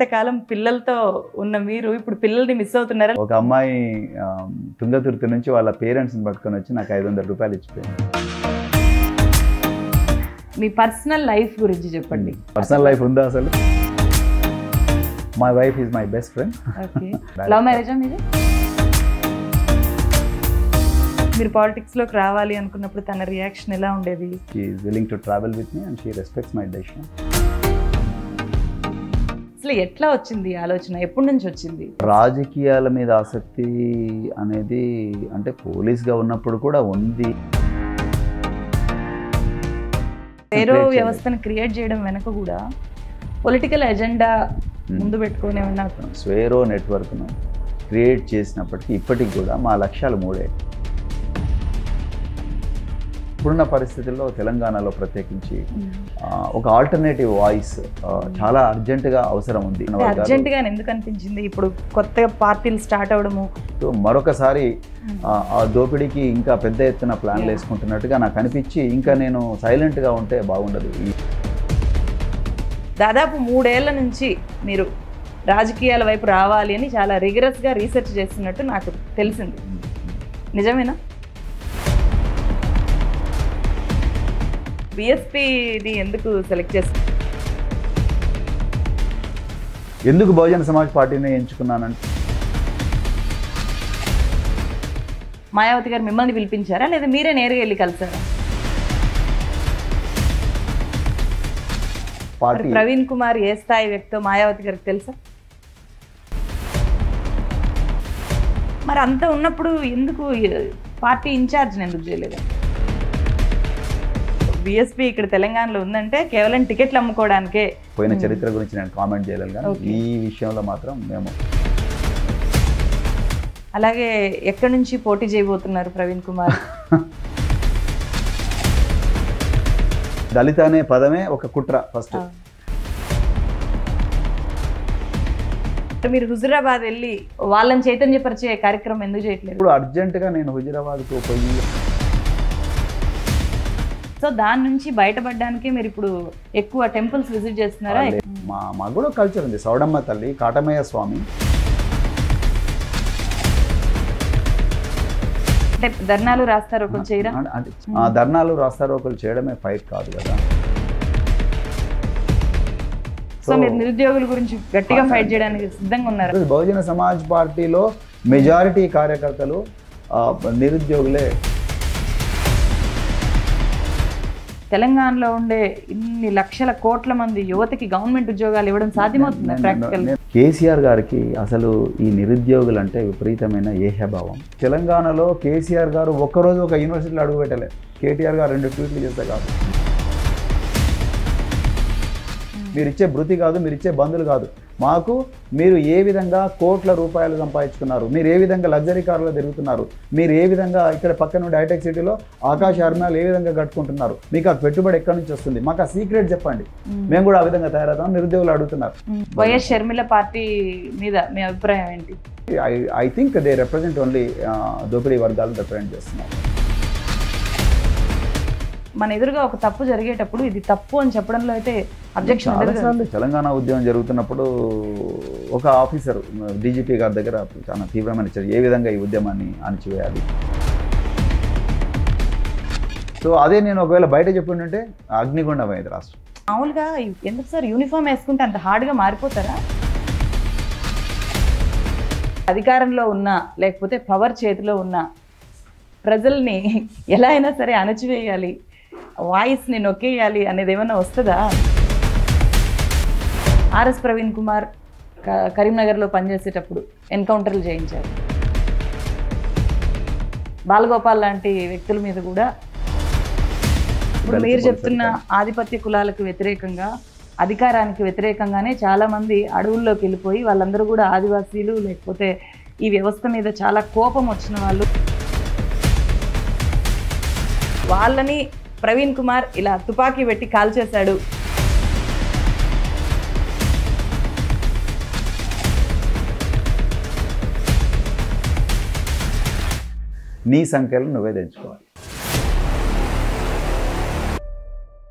కాలం పిల్లలతో ఉన్న మీరు ఇప్పుడు పిల్లల్ని మిస్ అవుతున్నారా ఒక అమ్మాయి ఆ, తుంగతుర్తి నుంచి వాళ్ళ పేరెంట్స్ని పట్టుకొని వచ్చి నాకు ఐదు వందల రూపాయలు ఇచ్చిపోయింది మీ పర్సనల్ లైఫ్ గురించి చెప్పండి పర్సనల్ లైఫ్ ఉందా అసలు my wife is my best friend okay love మ్యారేజా మీది మీరు పాలిటిక్స్ లోకి రావాలి అనుకున్నప్పుడు తన రియాక్షన్ ఎలా ఉండేది she is willing to travel with me and she respects my decision అసలు ఎట్లా వచ్చింది ఈ ఆలోచన ఎప్పటి నుంచి వచ్చింది రాజకీయాల మీద ఆసక్తి అనేది అంటే పోలీస్గా ఉన్నప్పుడు కూడా ఉంది వేరే Create వ్యవస్థను క్రియేట్ చేయడం వెనక కూడా పొలిటికల్ ఎజెండా ముందు పెట్టుకొని ఏమన్నా స్వేరో నెట్వర్క్ను క్రియేట్ చేసినప్పటికీ ఇప్పటికి కూడా మా లక్ష్యాలు మూడే ఇప్పుడున్న పరిస్థితుల్లో తెలంగాణలో ప్రత్యేకించి ఆ, ఒక ఆల్టర్నేటివ్ వాయిస్ చాలా అర్జెంటుగా అవసరం ఉంది అర్జెంట్ గా ఎందుకు అనిపించింది ఇప్పుడు కొత్తగా పార్టీలు స్టార్ట్ అవడము సో మరొకసారి ఆ, ఆ దోపిడీకి ఇంకా పెద్ద ఎత్తున ప్లాన్లు Yeah. వేసుకుంటున్నట్టుగా నాకు అనిపించి ఇంకా నేను సైలెంట్గా ఉంటే బాగుండదు ఈ దాదాపు మూడేళ్ల నుంచి మీరు రాజకీయాల వైపు రావాలి అని చాలా రిగరస్ గా రీసెర్చ్ చేస్తున్నట్టు నాకు తెలిసింది నిజమేనా బిఎస్పిని ఎందుకు సెలెక్ట్ చేస్తారు ఎందుకు బహుజన సమాజ్ పార్టీని ఎంచుకున్నానంటే మాయావతి గారు మిమ్మల్ని పిలిపించారా లేదా మీరే నేరుగా వెళ్ళి కలిసారా మరి పార్టీ ప్రవీణ్ కుమార్ ఏ స్థాయి వ్యక్తో మాయావతి గారికి తెలుసా మరి అంత ఉన్నప్పుడు ఎందుకు పార్టీ ఇన్ఛార్జ్ని ఎందుకు చేయలేదు బిఎస్పీ ఇక్కడ తెలంగాణలో ఉందంటే కేవలం టికెట్లు అమ్ముకోవడానికే పోయిన Hmm. చరిత్ర గురించి నేను కామెంట్ చేయలేదు కానీ Okay. ఈ విషయంలో మాత్రం మేము అలాగే ఎక్కడి నుంచి పోటీ చేయబోతున్నారు ప్రవీణ్ కుమార్ దళిత అనే పదమే ఒక కుట్ర ఫస్ట్ ఆ. మరి మీరు హుజురాబాద్ వెళ్ళి వాళ్ళని చైతన్యపరిచే కార్యక్రమం ఎందుకు చేయట్లేదు ఇప్పుడు అర్జెంటుగా నేను హుజురాబాద్కు పోయి సో దాని నుంచి బయటపడడానికి మీరు ఇప్పుడు ఎక్కువ టెంపుల్స్ విజిట్ చేస్తున్నారా వాళ్ళే- మా మాకు కూడా కల్చర్ ఉంది సౌడమ్మ తల్లి కాటమయ్య స్వామి అంటే ధర్నాలు రాస్తారు కొంచెం చేయరా అంటే- అంటే ఆ ధర్నాలు రాస్తారోకలు చేయడమే ఫైట్ కాదు కదా సో మీరు నిరుద్యోగుల గురించి గట్టిగా ఫైట్ చేయడానికి సిద్ధంగా ఉన్నారు ఈరోజు బహుజన సమాజ్ పార్టీలో మెజారిటీ కార్యకర్తలు ఆ, నిరుద్యోగులే తెలంగాణలో ఉండే ఇన్ని లక్షల కోట్ల మంది యువతకి గవర్నమెంట్ ఉద్యోగాలు ఇవ్వడం సాధ్యమవుతుంది ప్రాక్టికల్ నేను- కేసీఆర్ గారికి అసలు ఈ నిరుద్యోగులు అంటే విపరీతమైన ఏహభావం తెలంగాణలో కేసీఆర్ గారు ఒక్కరోజు ఒక యూనివర్సిటీలో అడుగుపెట్టలే కేటీఆర్ గారు రెండు ట్వీట్లు చేస్తే కాదు మీరు ఇచ్చే భృతి కాదు మీరు ఇచ్చే బంధులు కాదు మాకు మీరు ఏ విధంగా కోట్ల రూపాయలు సంపాదించుకున్నారు మీరు ఏ విధంగా లగ్జరీ కార్లో తిరుగుతున్నారు మీరు ఏ విధంగా ఇక్కడ పక్కన ఉండే హైటెక్ సిటీలో ఆకాశ అర్మాలు ఏ విధంగా కట్టుకుంటున్నారు మీకు ఆ పెట్టుబడి ఎక్కడి నుంచి వస్తుంది మాకు ఆ సీక్రెట్ చెప్పండి మేము కూడా ఆ విధంగా తయారవుతాం నిరుద్యోగులు అడుగుతున్నారు వైఎస్ షర్మిల పార్టీ మీద మీ అభిప్రాయం ఏంటి I I think they represent only దోపిడీ వర్గాలను రిప్రజెంట్ చేస్తున్నారు మన ఎదురుగా ఒక తప్పు జరిగేటప్పుడు ఇది తప్పు అని చెప్పడంలో అయితే అబ్జెక్షన్ ఉండదు కదా. చాలాసార్లు తెలంగాణ ఉద్యమం జరుగుతున్నప్పుడు ఒక ఆఫీసర్ డీజీపీ గారి దగ్గర చాలా తీవ్రమైన చర్య ఏ విధంగా ఈ ఉద్యమాన్ని అణిచివేయాలి సో అదే నేను ఒకవేళ బయట చెప్పుంటే అగ్నిగుండం అయింది రాష్ట్రం మామూలుగా ఎందుకు సార్ యూనిఫామ్ వేసుకుంటే అంత హార్డ్గా మారిపోతారా అధికారంలో ఉన్నా లేకపోతే పవర్ చేతిలో ఉన్న ప్రజల్ని ఎలా అయినా సరే అణచివేయాలి వాయిస్ని నొక్కేయాలి అనేది ఏమైనా వస్తుందా ఆర్ఎస్ ప్రవీణ్ కుమార్ క- కరీంనగర్లో పనిచేసేటప్పుడు ఎన్కౌంటర్లు చేయించారు బాలగోపాల్ లాంటి వ్యక్తుల మీద కూడా ఇప్పుడు దళిత మీరు పోలీసు చెప్తున్న ఆధిపత్య కులాలకు వ్యతిరేకంగా అధికారానికి వ్యతిరేకంగానే చాలా మంది అడవుల్లోకి వెళ్ళిపోయి వాళ్ళందరూ కూడా ఆదివాసీలు లేకపోతే ఈ వ్యవస్థ మీద చాలా కోపం వచ్చిన వాళ్ళు వాళ్ళని ప్రవీణ్ కుమార్ ఇలా తుపాకీ పెట్టి కాల్ చేశాడు నీ సంఖ్యలు నువ్వే తెంచుకోవాలి